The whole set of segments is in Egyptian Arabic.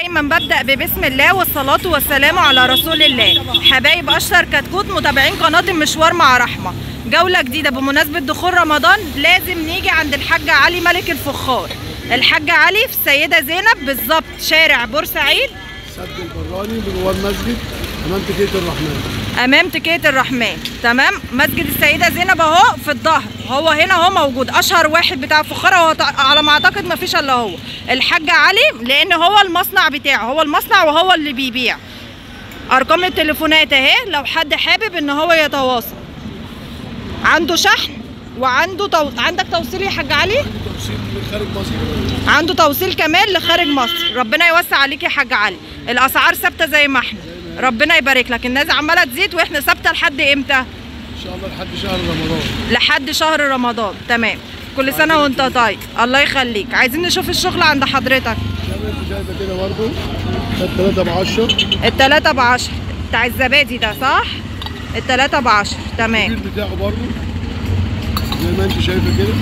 دايما ببدا ببسم الله والصلاه والسلام على رسول الله حبايب اشطر كتكوت متابعين قناه المشوار مع رحمه جوله جديده بمناسبه دخول رمضان لازم نيجي عند الحاج علي ملك الفخار الحاج علي في السيده زينب بالظبط شارع بورسعيد سد البراني من جوه المسجد امام تكيه الرحمن امام تكيه الرحمن تمام مسجد السيده زينب اهو في الظهر هو هنا اهو موجود اشهر واحد بتاع فخاره هو تع- على ما اعتقد ما فيش الا هو الحاج علي لان هو المصنع بتاعه هو المصنع وهو اللي بيبيع ارقام التليفونات اهي لو حد حابب ان هو يتواصل عنده شحن وعنده تو... عندك توصيل يا حاج علي توصيل من خارج مصر كمان. عنده توصيل كمان لخارج مصر ربنا يوسع عليك يا حاج علي الاسعار ثابته زي ما احنا ربنا يبارك لك الناس عماله تزيد واحنا ثابته لحد امتى ان شاء الله لحد شهر رمضان لحد شهر رمضان تمام كل سنه وانت طيب الله يخليك عايزين نشوف الشغل عند حضرتك زي ما انت شايفه كده برضه ده 3 ب 10 التلاتة بعشر بتاع الزبادي ده صح التلاتة بعشر تمام الكبير بتاعه برضه زي ما انت شايفه كده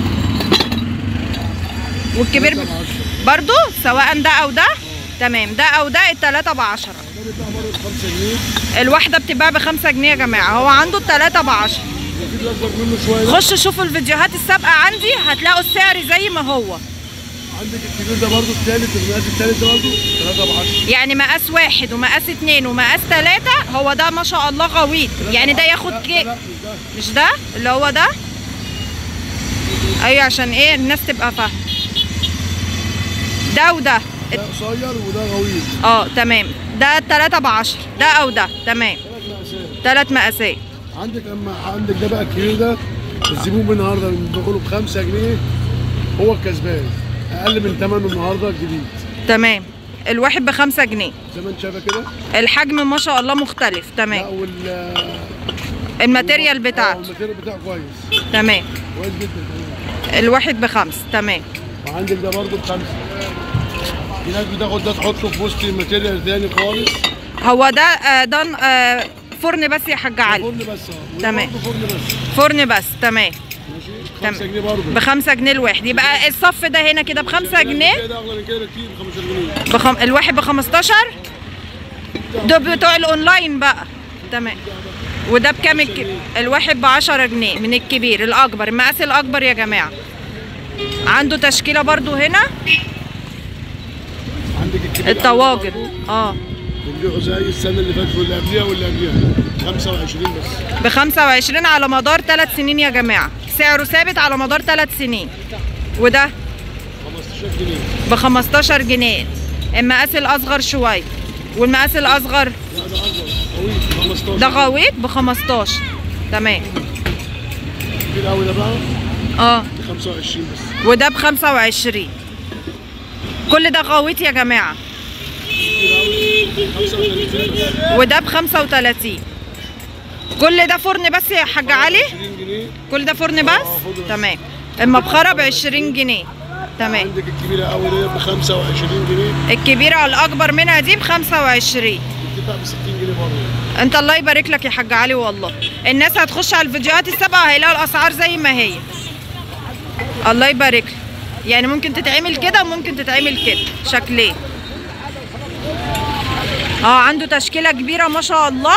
والكبير 3 ب- ب 10 برضو سواء ده او ده تمام ده او ده التلاتة بعشرة ده بتاع برضه ب 5 جنيه الواحدة بتتباع بخمسة جنيه يا جماعة هو عنده التلاتة بعشرة وفي الاكبر منه شويه ده. خشوا شوفوا الفيديوهات السابقة عندي هتلاقوا السعر زي ما هو عندك الكبير ده برضه الثالث المقاس الثالث ده برضه 3 ب 10 يعني مقاس واحد ومقاس اتنين ومقاس تلاتة هو ده ما شاء الله غويط يعني ده ياخد لا كي لا مش ده مش ده اللي هو ده ايوه عشان ايه الناس تبقى فاهمه ده وده ده قصير وده غويط اه تمام ده التلاتة بعشر ده او ده تمام ثلاث مقاسات تلات مقاسات عندك اما عندك ده بقى الكبير ده الزبون النهارده بيدخله ب 5 جنيه هو الكسبان اقل من ثمنه النهارده الجديد تمام الواحد بخمسة جنيه زي ما انت شايفه كده الحجم ما شاء الله مختلف لا تمام وال الماتيريال اه بتاعته الماتيريال بتاعه كويس تمام كويس جدا كمان الواحد بخمس تمام وعندك ده برضه بخمسه في ناس بتاخد ده تحطه في وسط الماتيريال تاني خالص هو ده آه ده آه فرن بس يا حاج علي فرن بس اه وده تمام. برضه فرن بس فرن بس تمام ماشي تمام. 5 جنيه برضه بخمسة جنيه الواحد يبقى الصف ده هنا كده بخمسة جنيه كده اغلى من كده بكتير ب 15 جنيه بخم... الواحد ب 15 ده بتوع الاونلاين بقى تمام وده بكام الك... الواحد ب 10 جنيه من الكبير الاكبر المقاس الاكبر يا جماعه عنده تشكيله برضو هنا عندك الكبير الطواجن اه بنبيعه زي السنه اللي فاتت واللي قبلها واللي قبلها 25 بس ب 25 على مدار 3 سنين يا جماعه سعره ثابت على مدار 3 سنين وده 15 جنيه ب 15 جنيه المقاس الاصغر شويه والمقاس الاصغر لا ده اصغر قوي 15 ده غويط ب 15 تمام الكبير قوي ده بقى اه ب 25 بس وده ب 25 كل ده غويط يا جماعه الكبير قوي 35 وده ب 35 كل ده فرن بس يا حاج علي 20 جنيه كل ده فرن بس آه، فرن بس. تمام المبخره ب 20 جنيه تمام عندك الكبيره قوي دي ب 25 جنيه الكبيره الاكبر منها دي ب 25 بتدفع ب 60 جنيه برضه انت الله يبارك لك يا حاج علي والله الناس هتخش على الفيديوهات السابقه هيلاقوا الاسعار زي ما هي الله يبارك لك يعني ممكن تتعمل كده وممكن تتعمل كده شكلين اه عنده تشكيله كبيره ما شاء الله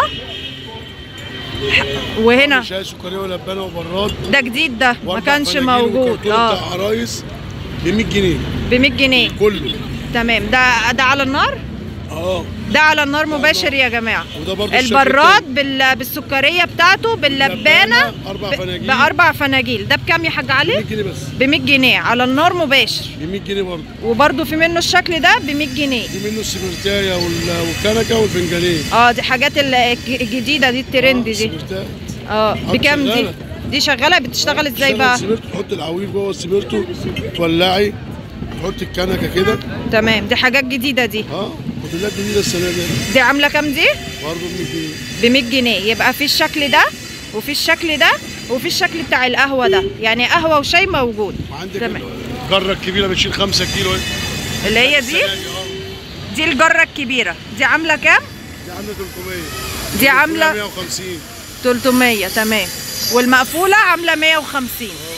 وهنا شاي سكريه ولبانه وبراد ده جديد ده ما وأربع كانش فناجيل موجود وكرتون اه بتاع عرايس ب 100 جنيه ب 100 جنيه كله تمام ده ده على النار اه ده على النار مباشر يا جماعه وده برضه الشكل البراد التاني. بال... بالسكريه بتاعته باللبانه لبانة، أربع ب- فناجيل. باربع فناجيل ده بكام يا حاج 100 علي جنيه بس ب 100 جنيه على النار مباشر ب 100 جنيه برضه وبرده في منه الشكل ده ب 100 جنيه في منه السبرتايه وال- والكنكه والفنجانيه اه دي حاجات ال- الج- الجديده دي الترند دي السبرتايه اه بكام دي شغالة. دي شغاله بتشتغل ازاي تشتغل بقى السبرتو تحط العويل جوه السبرتو تولعي تحط الكنكه كده تمام دي حاجات جديده دي اه موديلات جديده السنه دي دي عامله كام دي برضه ب 100 جنيه ب 100 جنيه يبقى في الشكل ده وفي الشكل ده وفي الشكل بتاع القهوه ده يعني قهوه وشاي موجود وعندك تمام الجره الكبيره بتشيل 5 كيلو اهي. اللي هي دي السنة اه دي الجره الكبيره دي عامله كام دي عامله 300 دي عامله 150 300 تمام والمقفوله عامله 150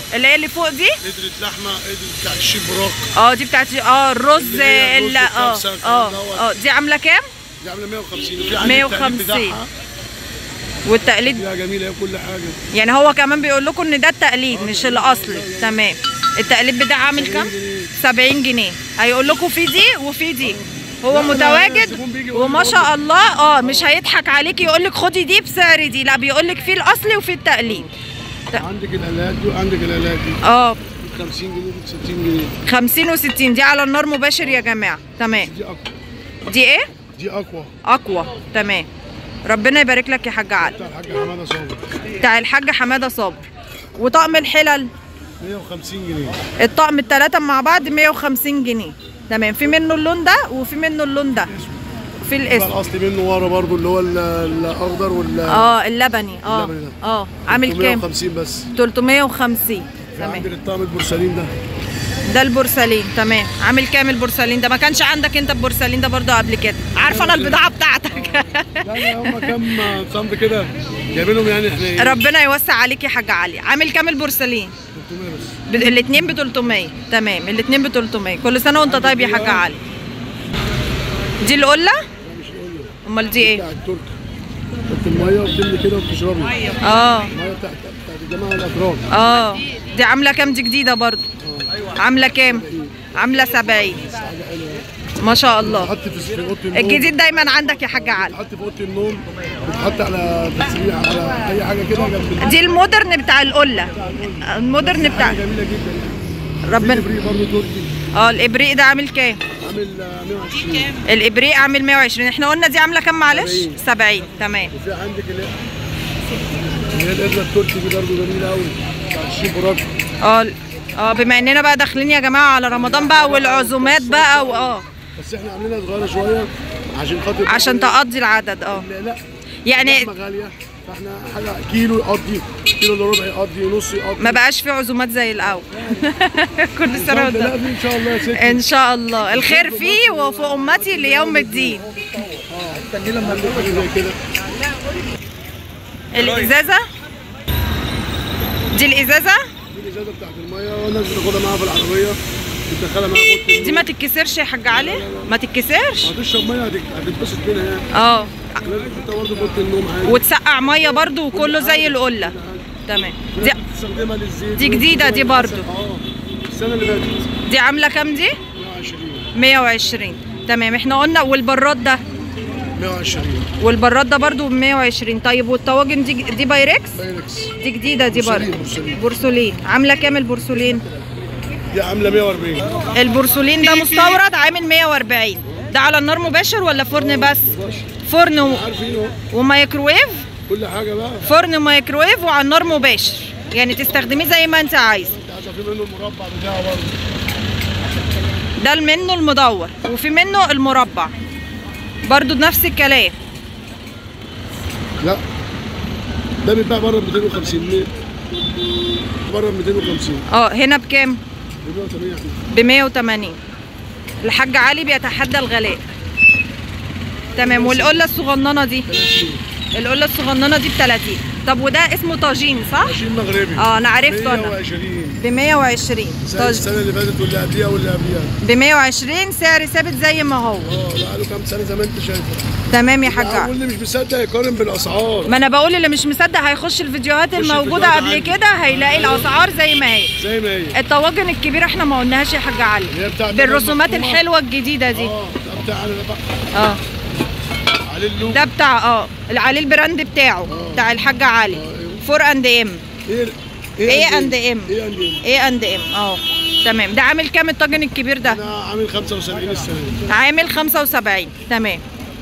اللي هي اللي فوق دي قدرة لحمه قدرة بتاع الشيف براك اه دي بتاعت اه الرز اللي هي الرز اللي اه الكبسة والكلام اه دوت. اه دي عامله كام دي عامله 150 وفي عندك 150. التقليد بتاعها والتقليد فيها جميله هي كل حاجه يعني هو كمان بيقول لكم ان ده التقليد مش الاصلي تمام التقليد بتاعه عامل كام 70 جنيه هيقول لكم في دي وفي دي هو لا، لا، متواجد الزبون بيجي يقول وما لي شاء الله اه مش هيضحك عليك يقول لك خدي دي بسعر دي لا بيقول لك في الاصلي وفي التقليد عندك الالات دي وعندك الالات دي اه 50 جنيه ب 60 جنيه 50 و60 دي على النار مباشر يا جماعه تمام دي اقوى دي ايه دي اقوى اقوى تمام ربنا يبارك لك يا حاج علي بتاع الحاج حماده صابر بتاع الحاج حماده صابر وطقم الحلل 150 جنيه الطقم التلاتة مع بعض 150 جنيه تمام في منه اللون ده وفي منه اللون ده في بقى الاسم الاصلي منه ورا برضو اللي هو ال- الاخضر وال اه اللبني اه اللبني ده. اه عامل كام 150 بس 350 في تمام عندك الطقم البورسلين ده ده البورسلين تمام عامل كام البورسلين ده ما كانش عندك انت البورسلين ده برضه قبل كده عارفه انا البضاعه بتاعتك لا هم كام صنف كده جايبينهم يعني احنا ايه ربنا يوسع عليك يا حاج علي عامل كام البورسلين 300 بس الاثنين ب 300 تمام الاثنين ب 300 كل سنه وانت طيب يا حاج علي دي القله لا مش هقول لك امال دي ايه بتاع الترك تحط الميه وبتملي كده وبتشربي اه الميه بتاعت بتاعت الجماعه الاتراك اه دي عامله كام دي جديده برضو عامله كام عامله 70 حاجه حلوه ما شاء الله بتحط في في اوضه النوم الجديد دايما عندك يا حاج علي بتحط في اوضه النوم بتحط على تسريح على اي حاجه كده جنب دي المودرن بتاع القله المودرن بتاع حاجه جميله جدا ربنا الابريق برضه تركي اه الابريق ده عامل كام عامل آه، 120 الابريق عامل 120 احنا قلنا دي عامله كام معلش 70. 70 تمام وفي عندك اللي اللي هي القدره التركي دي برضه جميله قوي بتاع الشيف براك اه اه بما اننا بقى داخلين يا جماعه على رمضان بقى والعزومات بقى واه بس احنا عاملينها صغيره شويه عشان خاطر عشان تقضي العدد اه لا لا يعني لحمه غاليه فاحنا حاجه كيلو يقضي كيلو الا ربع يقضي نص يقضي ما بقاش في عزومات زي الاول كل سنه وانت لا في ان شاء الله يا ستي ان شاء الله الخير فيه وفي امتي ليوم الدين استني لما نعمل حاجه زي كده الازازه دي الازازه دي الازازه بتاعت الميه والناس بتاخدها معاها في العربيه بتدخلها معاها في اوضه دي ما تتكسرش يا حاج علي ما تتكسرش هتشرب ميه هتك- هتتبسط منها يعني اه لازم تحطها برضه في اوضه النوم عادي وتسقع ميه برضو وكله زي القله تمام دي تستخدمها للزيت دي جديدة دي برضو. اه السنه اللي فاتت دي عامله كام دي 120 120 تمام احنا قلنا والبراد ده 120 والبراد ده برضو ب 120 طيب والطواجن دي دي بايركس بايركس دي جديده دي برضو بورسلين بورسلين بورسولين عامله كام البورسولين دي عامله 140 البورسولين ده مستورد عامل 140 ده على النار مباشر ولا فرن بس فرن و... عارفين اهو ومايكرويف كل حاجه بقى فرن مايكرويف وعلى النار مباشر يعني تستخدميه زي ما انت عايز انت عايزه في منه المربع بتاعه برضه ده منه المدور وفي منه المربع برضو نفس الكلام لا ده بيتباع بره ب 250 جنيه بره ب 250 اه هنا بكام ب 180 احنا ب 180 الحاج علي بيتحدى الغلاء تمام والقله الصغننه دي 30 القله الصغننه دي ب 30 طب وده اسمه طاجين صح 20 مغربي اه انا عرفته انا 120 ب 120 زي طاج السنه اللي فاتت واللي قبليها واللي قبليها ب 120 سعر ثابت زي ما هو اه بقى له كام سنه زي ما انت شايفه تمام يا حاج علي واللي مش مصدق يقارن بالاسعار ما انا بقول اللي مش مصدق هيخش الفيديوهات خش الموجوده الفيديوهات قبل عندي. كده هيلاقي الاسعار زي ما هي زي ما هي الطواجن الكبيره احنا ما قلناهاش يا حاج علي هي بتاعت بالرسومات المفرومة. الحلوه الجديده دي اه ده بتاعنا ده بقى اه عليه اللوجو ده بتاع اه اللي عليه البراند بتاعه آه. بتاع الحاج علي آه، أيوه. فور اند ام ايه ايه اند ام ايه اند ام ايه اند ام اه تمام ده عامل كام الطاجن الكبير ده انا عامل 75 السنه دي عامل 75 تمام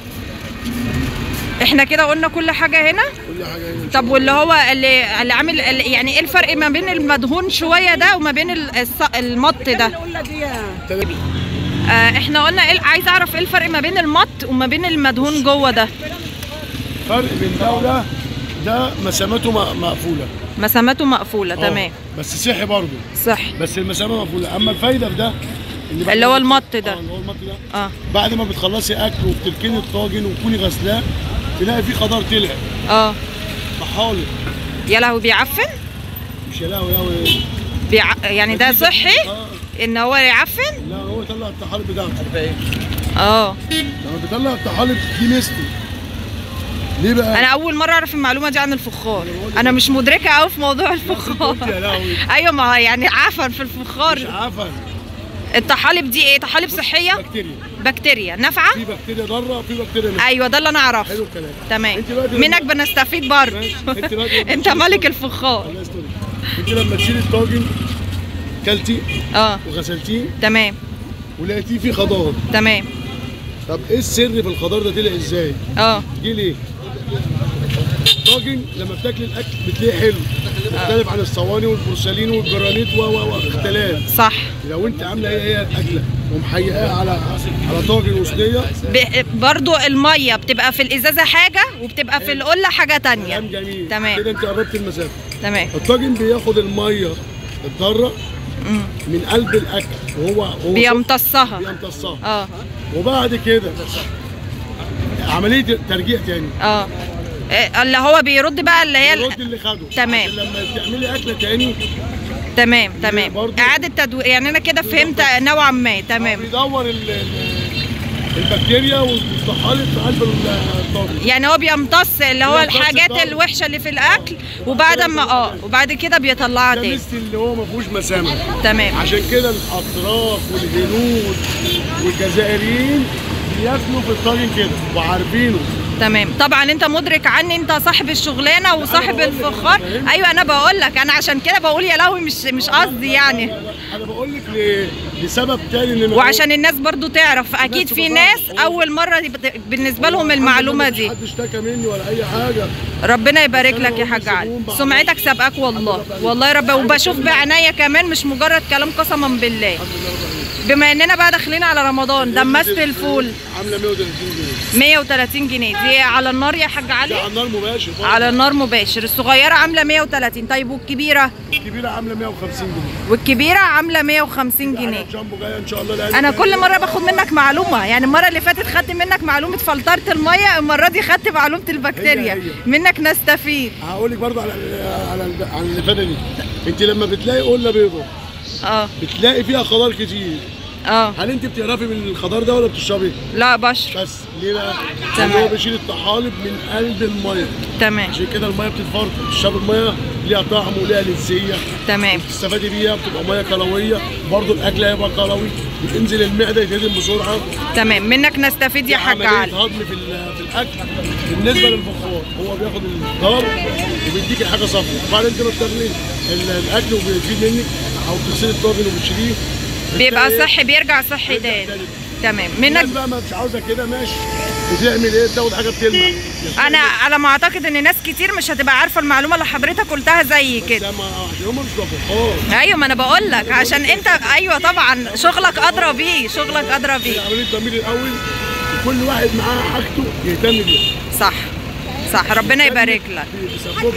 احنا كده قلنا كل حاجه هنا كل حاجه هنا إن شاء طب واللي هو اللي, اللي عامل اللي يعني ايه الفرق ما بين المدهون شويه ده وما بين ال- الص- المط ده الله. آه احنا قلنا ايه عايز اعرف ايه الفرق ما بين المط وما بين المدهون جوه ده فرق بين ده وده ده مسامته م- مقفوله مساماته مقفوله آه، تمام بس صحي برضه صح بس المسامه مقفوله اما الفايده في ده بعد اللي هو ما- المط ده. اه اللي هو المط ده اه بعد ما بتخلصي اكل وبتركني الطاجن وتكوني غسلاه تلاقي فيه خضار طلع اه طحالب يا لهوي بيعفن مش يا لهوي يا لهوي بيع... يعني ده صحي اه ان هو يعفن لا هو يطلع الطحالب بتاعته اه لما بيطلع الطحالب دي ميزته ليه بقى؟ انا اول مره اعرف المعلومه دي عن الفخار انا مش مدركه قوي في موضوع قلت يا الفخار لهوي ايوه ما يعني عفن في مش الفخار عفن الطحالب دي ايه طحالب صحيه بكتيريا بكتيريا نافعه في بكتيريا ضاره وفي بكتيريا نافعه ايوه ده اللي انا اعرفه حلو الكلام تمام انت بقى منك بنستفيد برضه ماشي. انت بقى دلوقتي انت ملك الفخار الله يسترك انت لما تشيل الطاجن كلتيه اه وغسلتيه تمام ولقيتيه فيه خضار تمام طب ايه السر في الخضار ده طلع ازاي؟ اه جه ليه؟ الطاجن لما بتاكل الاكل بتلاقيه حلو مختلف عن الصواني والبورسلين والجرانيت و و و اختلاف صح لو انت عامله هي هي الاكله ومحيقاها على على طاجن وصينيه ب... برضو الميه بتبقى في الازازه حاجه وبتبقى في القله حاجه تانية كلام جميل تمام. كده انت قربت المسافه تمام الطاجن بياخد الميه الضاره مم. من قلب الاكل وهو هو بيمتصها بيمتصها اه وبعد كده عمليه ترجيع تاني اه إيه، اللي هو بيرد بقى اللي هي ال- الرد اللي خده تمام. عشان لما تعملي اكله تاني تمام تمام برضو- اعاده تدوير يعني انا كده فهمت نوعا ما تمام بيدور ال- ال- البكتيريا والطحالب في قلب الطاجن يعني هو بيمتص اللي هو بيمتص الحاجات الضرر. الوحشه اللي في الاكل وبعد ما اه وبعد كده بيطلعها ده تاني ميزه اللي هو ما فيهوش مسامه تمام عشان كده الاتراك والهنود والجزائريين بياكلوا في الطاجن كده وعارفينه تمام طبعا انت مدرك عني انت صاحب الشغلانه وصاحب بقول لك الفخار أنا فاهم. ايوه انا بقول لك انا عشان كده بقول يا لهوي مش مش قصدي يعني انا بقول لك ل- لسبب تاني ان وعشان الناس برضو تعرف اكيد الناس في تبقى ناس تعرف. اول مره يبقى بالنسبه لهم الحمد المعلومه لله دي مفيش حد اشتكى مني ولا اي حاجه ربنا يبارك أنا لك يا بقول حاج علي للزبون بقى. سمعتك سابقاك والله والله يا رب وبشوف بعناية كمان مش مجرد كلام قسما بالله الحمد لله رب العالمين بما اننا بقى داخلين على رمضان دمست الفول عامله 130 جنيه 130 جنيه دي على النار يا حاج ده علي على النار مباشر برضه. على النار مباشر الصغيره عامله 130 طيب والكبيره الكبيره عامله 150 جنيه والكبيره عامله 150 جنيه على جامبو جايه ان شاء الله لأن انا كل مره باخد منك معلومه يعني المره اللي فاتت خدت منك معلومه فلتره الميه المره دي خدت معلومه البكتيريا هي. منك نستفيد هقول لك برضه على على على اللي فاتت دي انت لما بتلاقي قله بيضه اه بتلاقي فيها خضار كتير اه هل انت بتعرفي من الخضار ده ولا بتشربي؟ لا بشر بس ليه بقى؟ تمام. لان هو بيشيل الطحالب من قلب الميه تمام عشان كده الميه بتتفرط تشرب الميه ليها طعم وليها لذيه تمام تستفادي بيها بتبقى ميه كلويه برضه الاكل هيبقى كلوي بتنزل المعده يتهضم بسرعه تمام منك نستفيد يا حاج عمليه علي هضم في ال- في الاكل بالنسبه للفخار هو بياخد الدار وبيديك الحاجه صافيه وبعدين انت ما بتاكلي ال- الاكل وبيفيد منك او بتغسلي الطاجن وبتشيليه بيبقى بتلاقي صحي بيرجع صحي بيرجع تاني تاني. تمام الناس منك بقى ما مش عاوزه كده ماشي بتعمل ايه تاخد حاجه بتلمع انا على ما اعتقد ان ناس كتير مش هتبقى عارفه المعلومه اللي حضرتك قلتها زي كده ده ما عشان هم مش فخار ايوه ما انا بقول لك عشان انت ايوه طبعا شغلك ادرى بيه شغلك ادرى بيه عمليه الضمير الاول وكل واحد معاه حاجته يهتم بيها صح صح ربنا يبارك لك بيسببك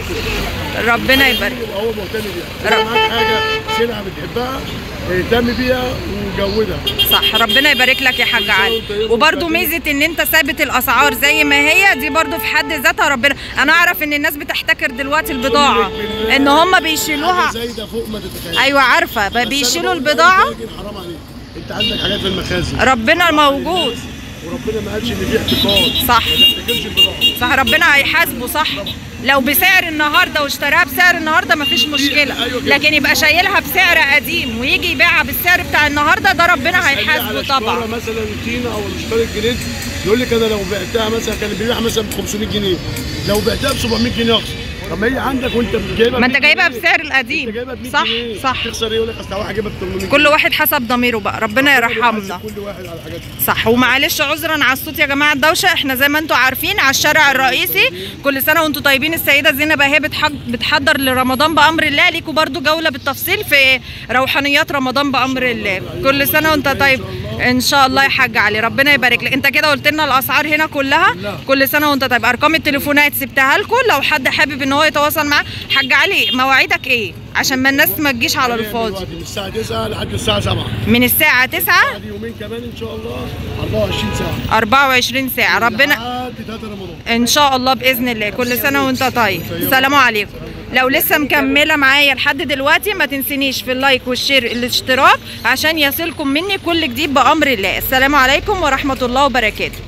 ربنا يبارك يبقى هو مهتم بيها لو معاك حاجه سلعه بتحبها اهتم بيها وجودها صح ربنا يبارك لك يا حاج علي وبرده ميزه ان انت ثابت الاسعار زي ما هي دي برده في حد ذاتها ربنا انا اعرف ان الناس بتحتكر دلوقتي البضاعه ان هم بيشيلوها حاجة زي ده فوق ما تتخيل ايوه عارفه ب- بيشيلوا البضاعه حرام عليك انت عندك حاجات في المخازن ربنا موجود وربنا ما قالش ان في احتكار صح ما تحتكرش البضاعه صح ربنا هيحاسبه صح لو بسعر النهارده واشتراها بسعر النهارده مفيش مشكله أيوة كده. لكن يبقى شايلها بسعر قديم ويجي يبيعها بالسعر بتاع النهارده ده ربنا هيحاسبه على طبعا شكارة مثلا تينا او الشكاره الجليد يقول لك انا لو بعتها مثلا كان بيبيعها مثلا ب 500 جنيه لو بعتها ب 700 جنيه اخسر طب ما هي عندك وانت جايبها ما ب انت 100 جايبها جنيه. بسعر انت القديم جايبها ب 100 صح جنيه. صح تخسر ايه يقول لك اصل هروح اجيبها ب 800 كل واحد حسب ضميره بقى ربنا يرحمنا كل واحد على حاجاته صح ومعلش عذرا على الصوت يا جماعه الدوشه احنا زي ما انتم عارفين على الشارع الرئيسي كل سنه وانتم طيبين السيده زينب اهي بتحج- بتحضر لرمضان بامر الله ليكوا برضو جوله بالتفصيل في روحانيات رمضان بامر الله كل سنه وانت طيب ان شاء الله يا حاج علي ربنا يبارك لك انت كده قلت لنا الاسعار هنا كلها كل سنه وانت طيب ارقام التليفونات سبتها لكم لو حد حابب ان هو يتواصل معاه حاج علي مواعيدك ايه عشان ما الناس ما تجيش على الفاضي دلوقتي من الساعه 9 لحد الساعه 7 من الساعه 9 بعد يومين كمان ان شاء الله 24 ساعه 24 ساعه ربنا لحد 3 رمضان ان شاء الله باذن الله كل سنه وانت طيب السلام عليكم لو لسه مكمله معايا لحد دلوقتي ما تنسينيش في اللايك والشير الاشتراك عشان يصلكم مني كل جديد بامر الله السلام عليكم ورحمه الله وبركاته